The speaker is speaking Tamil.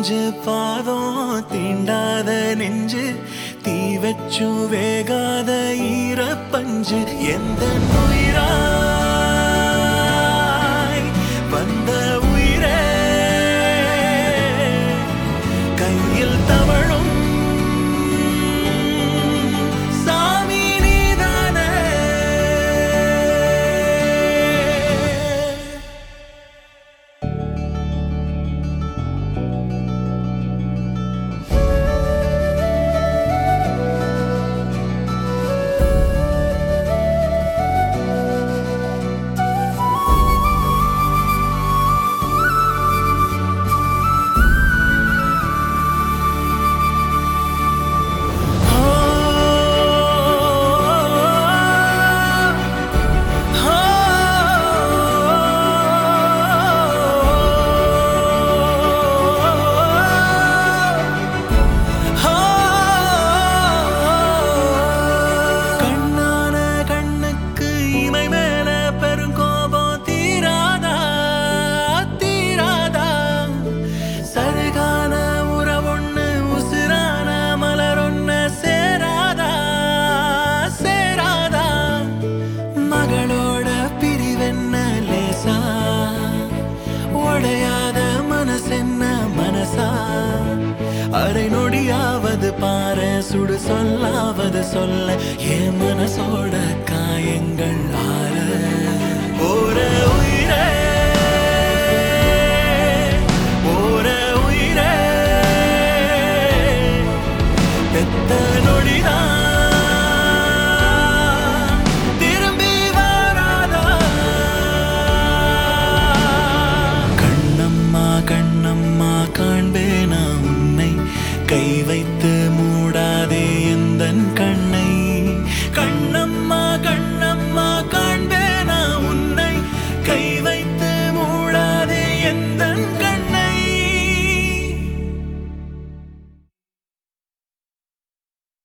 அஞ்சு பாதம் தீண்டாத நெஞ்சு தீ வச்சு வேகாத ஈரப்பஞ்சு எந்த உயிராய் வந்த உயிரே கையில் தவழும் சாமி நீதானே கண்ணான கண்ணுக்கு இமை மேல பெருங்கோபம் தீராதா தீராதா சருகான உறவொண்ணு உசுரான மலரொண்ணு சேராதா சேராதா மகளோட பிரிவென்ன லேசா உடையாத மனசென்ன மனசா அரை நொடியாவது பாரு சுடு சொல்லாவது சொல்ல என் மனசோட காயங்கள் ஆற ஓர உயிரே ஓர உயிரே பெத்த நொடிதான் திரும்பி வராதா கண்ணம்மா கண்ண